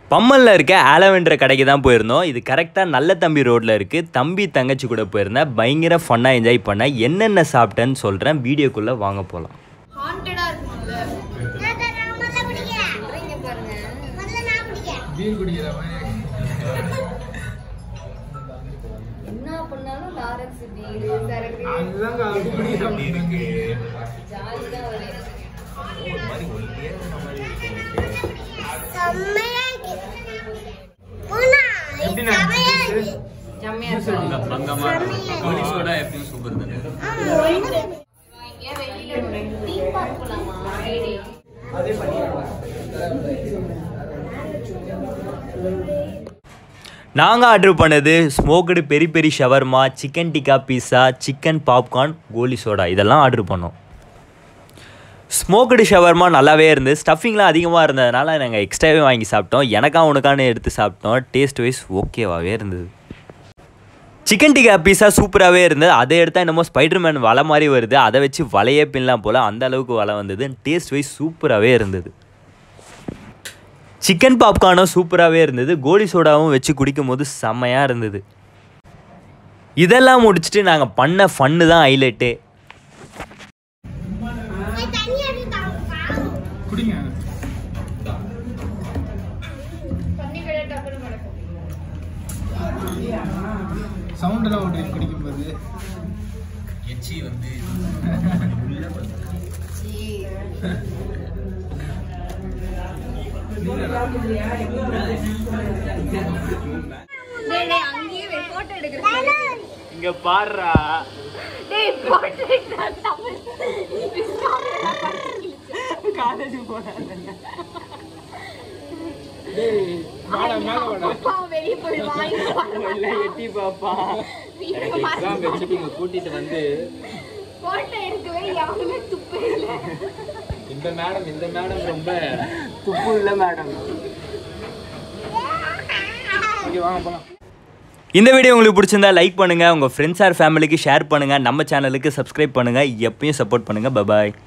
பம்மலில் இருக்க ஆலவென்ற கடைக்கு தான் போயிருந்தோம் இது கரெக்டாக நல்ல தம்பி ரோட்டில் இருக்குது தம்பி தங்கச்சி கூட போயிருந்தேன் பயங்கர ஃபன்னாக என்ஜாய் பண்ணேன் என்னென்ன சாப்பிட்டேன்னு சொல்கிறேன் வீடியோக்குள்ளே வாங்க போகலாம் ஹாண்டடா இருக்கும்ல இங்க பாருங்க பீர் குடிக்கிற மாதிரி என்ன பண்ணாலும் லாரன்ஸ் பீரு சரக்கு அதுதாங்க அது குடிக்கிற மாதிரி இருக்கு ஜாலி தான் ஒரே எப்படிண்ணா இருந்துச்சு? ஜம்மியா இருக்கும் இங்க வெளியில டீ பார்க் போலாமா ஐடி நாங்கள் ஆர்டர் பண்ணது smoked peri peri shawarma chicken tikka pizza chicken popcorn goli soda இதெல்லாம் ஆர்டர் பண்ணோம் ஸ்மோக்கடு ஷவர்மா நல்லாவே இருந்து ஸ்டஃபிங்லாம் அதிகமாக இருந்ததுனால நாங்கள் எக்ஸ்ட்ராவே வாங்கி சாப்பிட்டோம் எனக்கா உனக்கானு எடுத்து சாப்பிட்டோம் டேஸ்ட் வைஸ் ஓகேவாகவே இருந்தது சிக்கன் டிக்கா பீஸா சூப்பராகவே இருந்தது அதை எடுத்தால் என்னமோ ஸ்பைடர்மேன் வலை மாதிரி வருது அதை வச்சு வலையே பின்னலாம் போல் அந்த அளவுக்கு வலை வந்தது டேஸ்ட் வைஸ் சூப்பராகவே இருந்தது சிக்கன் பாப்கார்னும் சூப்பராகவே இருந்தது கோலி சோடாவும் வச்சு குடிக்கும் போது செம்மையாக இருந்தது இதெல்லாம் முடிச்சுட்டு நாங்கள் பண்ண ஃபன்னு தான் ஹைலைட்டே குடிங்க பண்ணி விட டக்குனு நடக்கும் சவுண்ட் எல்லாம் விட்டு குடிக்கும்போது டேய் டேய் அங்கேயே வே போட்டோ எடுக்கிறேன் இங்கே பாடுறா டேய் போட்டோ எடுக்கிறேன் தமிழ் காலேஜ் போனாங்க வாடா மேல வாடா அப்பா வெளிய போய் வாங்கி எட்டி பாப்பா எக்ஸாம் வச்சுட்டு இங்கே கூட்டிகிட்டு வந்து போட்டோ எடுக்கவே எவனுமே துப்பே இல்ல இந்த மேடம் இந்த மேடம் ரொம்ப துப்பு இல்லை மேடம் ஓகே வாங்க போலாம் இந்த வீடியோ உங்களுக்கு பிடிச்சிருந்தா லைக் பண்ணுங்கள் உங்கள் ஃப்ரெண்ட்ஸ் ஆர் ஃபேமிலிக்கு ஷேர் பண்ணுங்கள் நம்ம சேனலுக்கு சப்ஸ்கிரைப் பண்ணுங்கள் எப்பயும் சப்போர்ட் பண்ணுங்கள் பபாய்